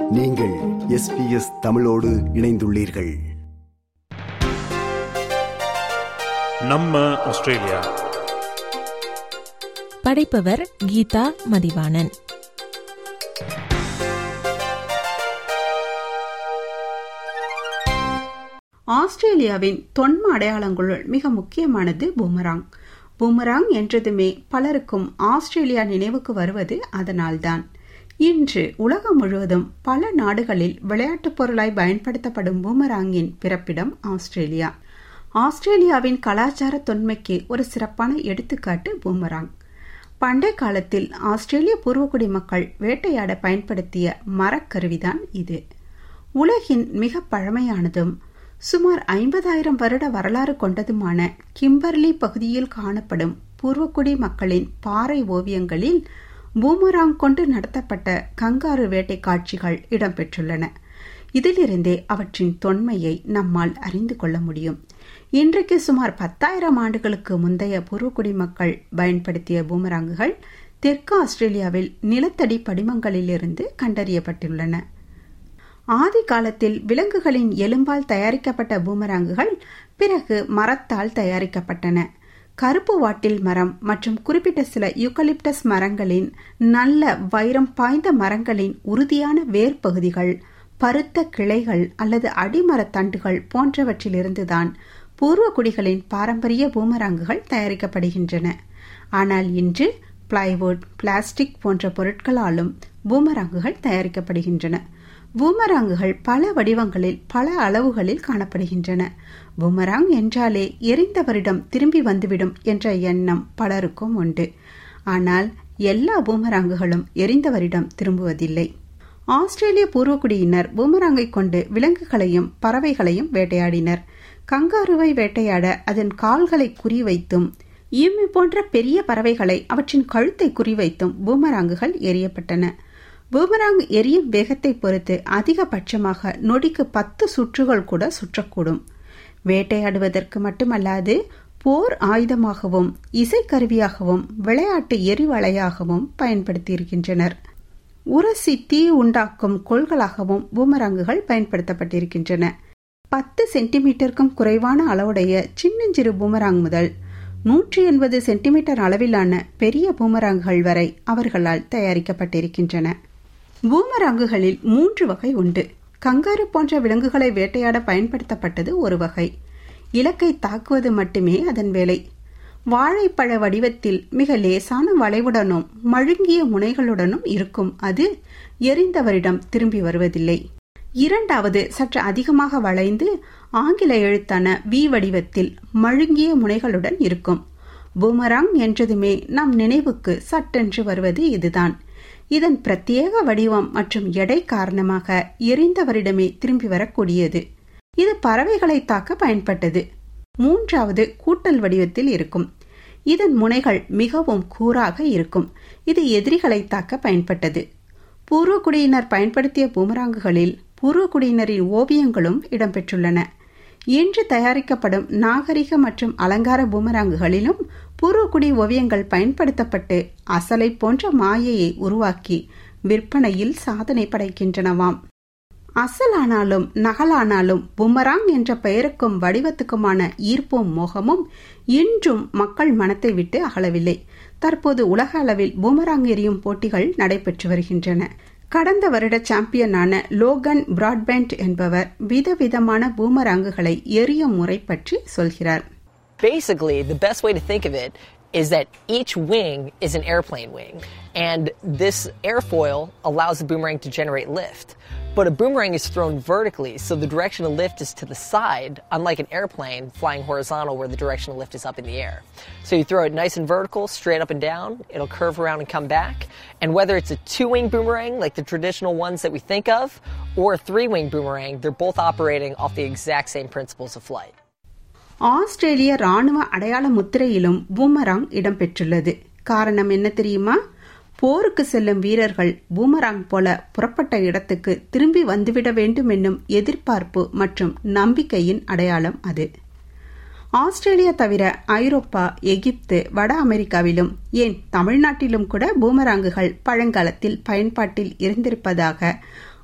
நீங்கள் எஸ்பிஎஸ் தமிழோடு இணைந்துள்ளீர்கள் நம்ம ஆஸ்திரேலியா படைப்பவர் கீதா மதிவாணன் ஆஸ்திரேலியாவின் தொன்ம அடையாளங்களுள் மிக முக்கியமானது பூமராங் பூமராங் என்றதுமே பலருக்கும் ஆஸ்திரேலியா நினைவுக்கு வருவது அதனால்தான் இன்று உலகம் முழுவதும் பல நாடுகளில் விளையாட்டுப் பொருளாய் பயன்படுத்தப்படும் பூமராங்கின் பிறப்பிடம் ஆஸ்திரேலியா ஆஸ்திரேலியாவின் கலாச்சார தொன்மைக்கு ஒரு சிறப்பான எடுத்துக்காட்டு பூமராங் பண்டை காலத்தில் ஆஸ்திரேலிய பூர்வகுடி மக்கள் வேட்டையாட பயன்படுத்திய மரக்கருவிதான் இது உலகின் மிக பழமையானதும் சுமார் ஐம்பதாயிரம் வருட வரலாறு கொண்டதுமான கிம்பர்லி பகுதியில் காணப்படும் பூர்வக்குடி மக்களின் பாறை ஓவியங்களில் பூமராங் கொண்டு நடத்தப்பட்ட கங்காரு வேட்டை காட்சிகள் இடம்பெற்றுள்ளன இதிலிருந்தே அவற்றின் தொன்மையை நம்மால் அறிந்து கொள்ள முடியும் இன்றைக்கு சுமார் பத்தாயிரம் ஆண்டுகளுக்கு முந்தைய பூர்வக்குடி மக்கள் பயன்படுத்திய பூமராங்குகள் தெற்கு ஆஸ்திரேலியாவில் நிலத்தடி படிமங்களிலிருந்து கண்டறியப்பட்டுள்ளன ஆதி காலத்தில் விலங்குகளின் எலும்பால் தயாரிக்கப்பட்ட பூமராங்குகள் பிறகு மரத்தால் தயாரிக்கப்பட்டன கருப்பு வாட்டில் மரம் மற்றும் குறிப்பிட்ட சில யூக்கலிப்டஸ் மரங்களின் நல்ல வைரம் பாய்ந்த மரங்களின் உறுதியான வேர் பகுதிகள் பருத்த கிளைகள் அல்லது அடிமரத் தண்டுகள் போன்றவற்றிலிருந்துதான் பூர்வகுடிகளின் பாரம்பரிய பூமராங்குகள் தயாரிக்கப்படுகின்றன ஆனால் இன்று பிளைவுட் பிளாஸ்டிக் போன்ற பொருட்களாலும் பூமராங்குகள் தயாரிக்கப்படுகின்றன பூமராங்குகள் பல வடிவங்களில் பல அளவுகளில் காணப்படுகின்றன பூமராங் என்றாலே எரிந்தவரிடம் திரும்பி வந்துவிடும் என்ற எண்ணம் பலருக்கும் உண்டு ஆனால் எல்லா பூமராங்குகளும் எரிந்தவரிடம் திரும்புவதில்லை ஆஸ்திரேலிய பூர்வக்குடியினர் பூமராங்கை கொண்டு விலங்குகளையும் பறவைகளையும் வேட்டையாடினர் கங்காருவை வேட்டையாட அதன் கால்களை குறிவைத்தும் ஈமி போன்ற பெரிய பறவைகளை அவற்றின் கழுத்தை குறிவைத்தும் பூமராங்குகள் எரியப்பட்டன பூமராங் எரியும் வேகத்தை பொறுத்து அதிகபட்சமாக நொடிக்கு பத்து சுற்றுகள் கூட சுற்றக்கூடும் வேட்டையாடுவதற்கு மட்டுமல்லாது போர் ஆயுதமாகவும் இசைக்கருவியாகவும் விளையாட்டு எரிவளையாகவும் பயன்படுத்தியிருக்கின்றனர் உரசி தீ உண்டாக்கும் கோள்களாகவும் பூமராங்குகள் பயன்படுத்தப்பட்டிருக்கின்றன பத்து சென்டிமீட்டருக்கும் குறைவான அளவுடைய சின்னஞ்சிறு பூமராங் முதல் நூற்றி எண்பது சென்டிமீட்டர் அளவிலான பெரிய பூமராங்குகள் வரை அவர்களால் தயாரிக்கப்பட்டிருக்கின்றன பூமராங்குகளில் மூன்று வகை உண்டு கங்காரு போன்ற விலங்குகளை வேட்டையாட பயன்படுத்தப்பட்டது ஒரு வகை இலக்கை தாக்குவது மட்டுமே அதன் வேலை வாழைப்பழ வடிவத்தில் மிக லேசான வளைவுடனும் மழுங்கிய முனைகளுடனும் இருக்கும் அது எரிந்தவரிடம் திரும்பி வருவதில்லை இரண்டாவது சற்று அதிகமாக வளைந்து ஆங்கில எழுத்தான வி வடிவத்தில் மழுங்கிய முனைகளுடன் இருக்கும் பூமராங் என்றதுமே நம் நினைவுக்கு சட்டென்று வருவது இதுதான் இதன் பிரத்யேக வடிவம் மற்றும் எடை காரணமாக எரிந்தவரிடமே திரும்பி வரக்கூடியது இது பறவைகளை தாக்க பயன்பட்டது மூன்றாவது கூட்டல் வடிவத்தில் இருக்கும் இதன் முனைகள் மிகவும் கூராக இருக்கும் இது எதிரிகளை தாக்க பயன்பட்டது பூர்வக்குடியினர் பயன்படுத்திய பூமராங்குகளில் பூர்வக்குடியினரின் ஓவியங்களும் இடம்பெற்றுள்ளன இன்று தயாரிக்கப்படும் நாகரிக மற்றும் அலங்கார பூமராங்குகளிலும் பூர்வக்குடி ஓவியங்கள் பயன்படுத்தப்பட்டு அசலை போன்ற மாயையை உருவாக்கி விற்பனையில் சாதனை படைக்கின்றனவாம் அசலானாலும் நகலானாலும் புமராங் என்ற பெயருக்கும் வடிவத்துக்குமான ஈர்ப்பும் மோகமும் இன்றும் மக்கள் மனத்தை விட்டு அகலவில்லை தற்போது உலக அளவில் பூமராங் எறியும் போட்டிகள் நடைபெற்று வருகின்றன கடந்த வருட சாம்பியனான லோகன் பிராட்பேண்ட் என்பவர் விதவிதமான பூமராங்குகளை எரியும் முறை பற்றி சொல்கிறார் Basically, the best way to think of it is that each wing is an airplane wing, and this airfoil allows the boomerang to generate lift. But a boomerang is thrown vertically, so the direction of lift is to the side, unlike an airplane flying horizontal where the direction of lift is up in the air. So you throw it nice and vertical, straight up and down, it'll curve around and come back. And whether it's a two wing boomerang, like the traditional ones that we think of, or a three wing boomerang, they're both operating off the exact same principles of flight. ஆஸ்திரேலிய ராணுவ அடையாள முத்திரையிலும் boomerang இடம்பெற்றுள்ளது காரணம் என்ன தெரியுமா போருக்கு செல்லும் வீரர்கள் boomerang போல புறப்பட்ட இடத்துக்கு திரும்பி வந்துவிட வேண்டும் என்னும் எதிர்பார்ப்பு மற்றும் நம்பிக்கையின் அடையாளம் அது ஆஸ்திரேலியா தவிர ஐரோப்பா எகிப்து வட அமெரிக்காவிலும் ஏன் தமிழ்நாட்டிலும் கூட பூமராங்குகள் பழங்காலத்தில் பயன்பாட்டில் இருந்திருப்பதாக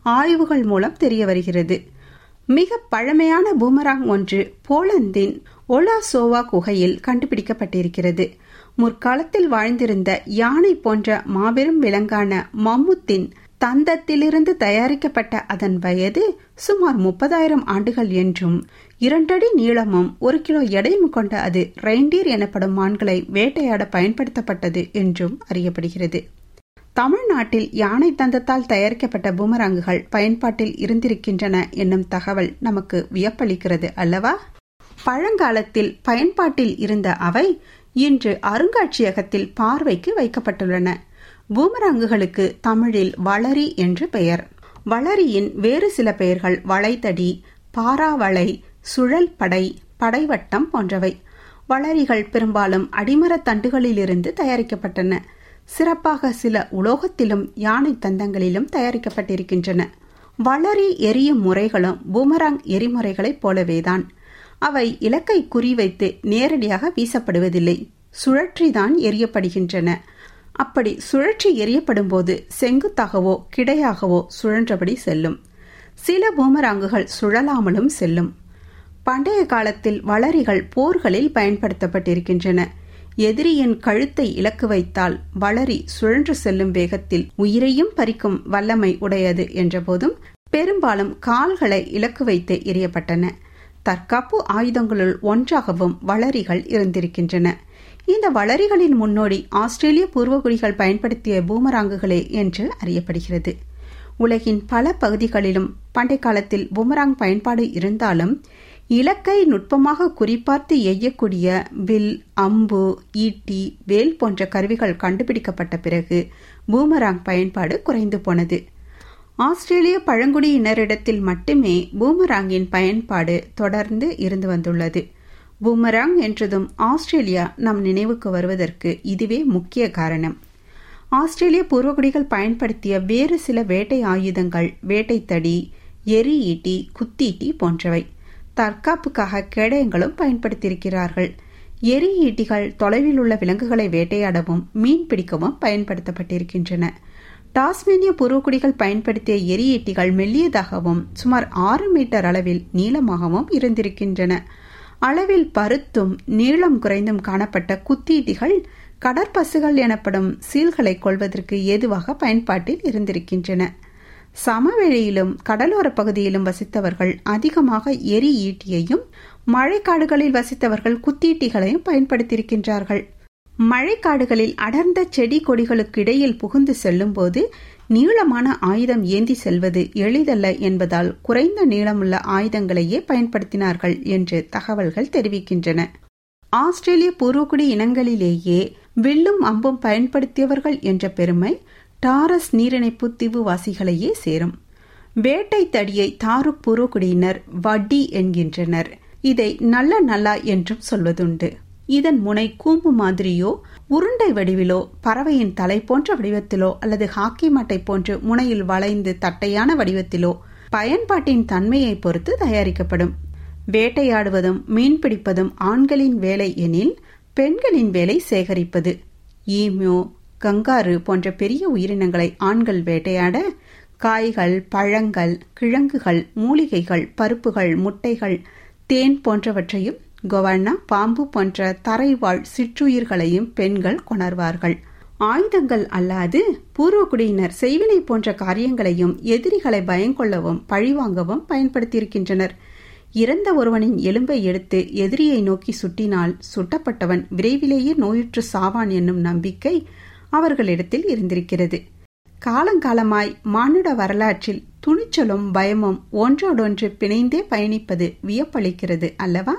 ஆய்வுகள் மூலம் தெரிய வருகிறது மிக பழமையான பூமராங் ஒன்று போலந்தின் ஒலாசோவா குகையில் கண்டுபிடிக்கப்பட்டிருக்கிறது முற்காலத்தில் வாழ்ந்திருந்த யானை போன்ற மாபெரும் விலங்கான மம்முத்தின் தந்தத்திலிருந்து தயாரிக்கப்பட்ட அதன் வயது சுமார் முப்பதாயிரம் ஆண்டுகள் என்றும் இரண்டடி நீளமும் ஒரு கிலோ எடையும் கொண்ட அது ரெயின்டீர் எனப்படும் மான்களை வேட்டையாட பயன்படுத்தப்பட்டது என்றும் அறியப்படுகிறது தமிழ்நாட்டில் யானை தந்தத்தால் தயாரிக்கப்பட்ட பூமராங்குகள் பயன்பாட்டில் இருந்திருக்கின்றன என்னும் தகவல் நமக்கு வியப்பளிக்கிறது அல்லவா பழங்காலத்தில் பயன்பாட்டில் இருந்த அவை இன்று அருங்காட்சியகத்தில் பார்வைக்கு வைக்கப்பட்டுள்ளன பூமராங்குகளுக்கு தமிழில் வளரி என்று பெயர் வளரியின் வேறு சில பெயர்கள் வளைதடி பாராவளை சுழல் படை படைவட்டம் போன்றவை வளரிகள் பெரும்பாலும் அடிமரத் தண்டுகளிலிருந்து தயாரிக்கப்பட்டன சிறப்பாக சில உலோகத்திலும் யானை தந்தங்களிலும் தயாரிக்கப்பட்டிருக்கின்றன வளரி எரியும் முறைகளும் பூமராங் எரிமுறைகளைப் போலவேதான் அவை இலக்கை குறிவைத்து நேரடியாக வீசப்படுவதில்லை சுழற்றிதான் எரியப்படுகின்றன அப்படி சுழற்சி எரியப்படும் போது செங்குத்தாகவோ கிடையாகவோ சுழன்றபடி செல்லும் சில பூமராங்குகள் சுழலாமலும் செல்லும் பண்டைய காலத்தில் வளரிகள் போர்களில் பயன்படுத்தப்பட்டிருக்கின்றன எதிரியின் கழுத்தை இலக்கு வைத்தால் வளரி சுழன்று செல்லும் வேகத்தில் உயிரையும் பறிக்கும் வல்லமை உடையது என்றபோதும் பெரும்பாலும் கால்களை இலக்கு வைத்து எரியப்பட்டன தற்காப்பு ஆயுதங்களுள் ஒன்றாகவும் வளரிகள் இருந்திருக்கின்றன இந்த வளரிகளின் முன்னோடி ஆஸ்திரேலிய பூர்வகுடிகள் பயன்படுத்திய பூமராங்குகளே என்று அறியப்படுகிறது உலகின் பல பகுதிகளிலும் பண்டை காலத்தில் பூமராங் பயன்பாடு இருந்தாலும் இலக்கை நுட்பமாக குறிப்பார்த்து எய்யக்கூடிய வில் அம்பு ஈட்டி வேல் போன்ற கருவிகள் கண்டுபிடிக்கப்பட்ட பிறகு பூமராங் பயன்பாடு குறைந்து போனது ஆஸ்திரேலிய பழங்குடியினரிடத்தில் மட்டுமே பூமராங்கின் பயன்பாடு தொடர்ந்து இருந்து வந்துள்ளது பூமராங் என்றதும் ஆஸ்திரேலியா நம் நினைவுக்கு வருவதற்கு இதுவே முக்கிய காரணம் ஆஸ்திரேலிய பூர்வகுடிகள் பயன்படுத்திய வேறு சில வேட்டை ஆயுதங்கள் வேட்டைத்தடி எரி ஈட்டி குத்தீட்டி போன்றவை தற்காப்புக்காக கேடயங்களும் பயன்படுத்தியிருக்கிறார்கள் எரி ஈட்டிகள் தொலைவில் உள்ள விலங்குகளை வேட்டையாடவும் மீன் பிடிக்கவும் பயன்படுத்தப்பட்டிருக்கின்றன டாஸ்மேனிய பூர்வக்குடிகள் பயன்படுத்திய எரியீட்டிகள் மெல்லியதாகவும் சுமார் ஆறு மீட்டர் அளவில் நீளமாகவும் இருந்திருக்கின்றன அளவில் பருத்தும் நீளம் குறைந்தும் காணப்பட்ட குத்தீட்டிகள் கடற்பசுகள் எனப்படும் சீல்களை கொள்வதற்கு ஏதுவாக பயன்பாட்டில் இருந்திருக்கின்றன சமவெளியிலும் கடலோர பகுதியிலும் வசித்தவர்கள் அதிகமாக எரி ஈட்டியையும் மழைக்காடுகளில் வசித்தவர்கள் குத்தீட்டிகளையும் பயன்படுத்தியிருக்கின்றார்கள் மழைக்காடுகளில் அடர்ந்த செடி கொடிகளுக்கு இடையில் புகுந்து செல்லும்போது நீளமான ஆயுதம் ஏந்தி செல்வது எளிதல்ல என்பதால் குறைந்த நீளமுள்ள ஆயுதங்களையே பயன்படுத்தினார்கள் என்று தகவல்கள் தெரிவிக்கின்றன ஆஸ்திரேலிய பூர்வக்குடி இனங்களிலேயே வில்லும் அம்பும் பயன்படுத்தியவர்கள் என்ற பெருமை டாரஸ் நீரிணைப்பு தீவுவாசிகளையே சேரும் வேட்டை தடியை தாருக் பூர்வக்குடியினர் வட்டி என்கின்றனர் இதை நல்ல நல்லா என்றும் சொல்வதுண்டு இதன் முனை கூம்பு மாதிரியோ உருண்டை வடிவிலோ பறவையின் தலை போன்ற வடிவத்திலோ அல்லது ஹாக்கி மட்டை போன்று முனையில் வளைந்து தட்டையான வடிவத்திலோ பயன்பாட்டின் தன்மையை பொறுத்து தயாரிக்கப்படும் வேட்டையாடுவதும் மீன்பிடிப்பதும் ஆண்களின் வேலை எனில் பெண்களின் வேலை சேகரிப்பது ஈமியோ கங்காரு போன்ற பெரிய உயிரினங்களை ஆண்கள் வேட்டையாட காய்கள் பழங்கள் கிழங்குகள் மூலிகைகள் பருப்புகள் முட்டைகள் தேன் போன்றவற்றையும் கொவர்னா பாம்பு போன்ற தரைவாழ் சிற்றுயிர்களையும் பெண்கள் கொணர்வார்கள் ஆயுதங்கள் அல்லாது பூர்வக்குடியினர் செய்வினை போன்ற காரியங்களையும் எதிரிகளை பயங்கொள்ளவும் பழிவாங்கவும் பயன்படுத்தியிருக்கின்றனர் இறந்த ஒருவனின் எலும்பை எடுத்து எதிரியை நோக்கி சுட்டினால் சுட்டப்பட்டவன் விரைவிலேயே நோயுற்று சாவான் என்னும் நம்பிக்கை அவர்களிடத்தில் இருந்திருக்கிறது காலங்காலமாய் மானுட வரலாற்றில் துணிச்சலும் பயமும் ஒன்றோடொன்று பிணைந்தே பயணிப்பது வியப்பளிக்கிறது அல்லவா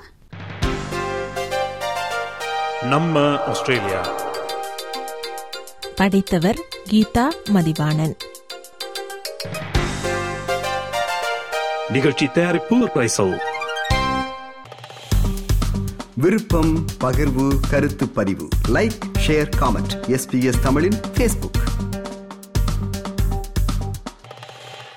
நம்ம ஆஸ்திரேலியா படித்தவர் கீதா மதிவாணன் நிகழ்ச்சி தயாரிப்பு ரைசல் விருப்பம் பகிர்வு கருத்து பதிவு லைக் ஷேர் காமெண்ட் எஸ்பிஎஸ் தமிழின் ஃபேஸ்புக்